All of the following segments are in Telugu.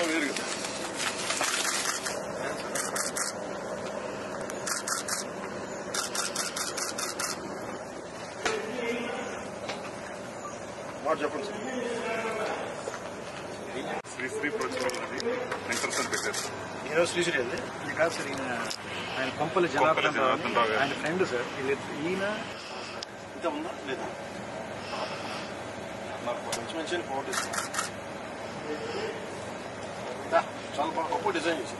సినిమా వేరు కదా మాట చెప్పండి సార్ శ్రీ శ్రీ ప్రొడక్షన్ అది ఎంట్రన్స్ అని పెట్టారు సార్ హీరో శ్రీశ్రీ అది ఇది కాదు సార్ ఈయన ఆయన కొంపల జనార్దన్ రావు అని జనార్దన్ రావు గారు. ఆయన ఫ్రెండ్ సార్ వీళ్ళ- ఈయన ఇంత ఉందా లేదా నాకు మంచి మంచి ఫోటో ఇస్తాను చాలా బాగా గొప్ప డిజైన్ చేసింది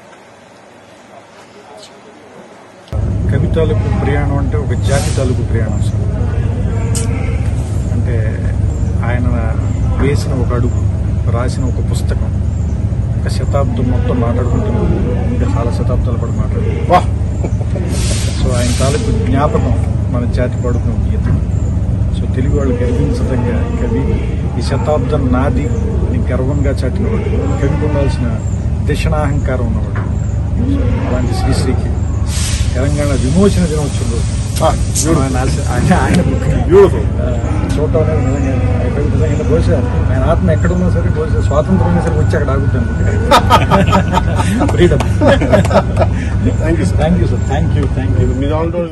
కవి తాలూకు ప్రయాణం అంటే ఒక జాతి తాలూకు ప్రయాణం సార్ అంటే ఆయన వేసిన ఒక అడుగు రాసిన ఒక పుస్తకం ఒక శతాబ్దం మొత్తం మాట్లాడుకుంటున్నాం ఇంకా చాలా శతాబ్దాల పాటు మాట్లాడుకుంటాం సో ఆయన తాలూకు జ్ఞాపకం మన జాతి పాడుకున్న ఒక గీతం సో తెలుగు వాళ్ళు గర్వించదగ్గ కవి ఈ శతాబ్దం నాది అని గర్వంగా చాటినవాడు కవికి ఉండాల్సిన దిశనాహంకారం ఉన్నవాడు సో అలాంటి శ్రీశ్రీకి తెలంగాణ విమోచన దినోత్సవం రోజు ఆయన ఆశ- ఆయన ఆయన book ని, బ్యూటిఫుల్ ఆ, చూడటం అనేది నిజంగా I felt నిజంగా బహుశా ఆయన ఆత్మ ఎక్కడున్నా సరే బహుశా స్వాతంత్రం ఉన్నా సరే వచ్చి అక్కడ ఆగుద్ది అనుకుంటా freedom thank you sir thank you sir thank you thank you మీ దాంట్లో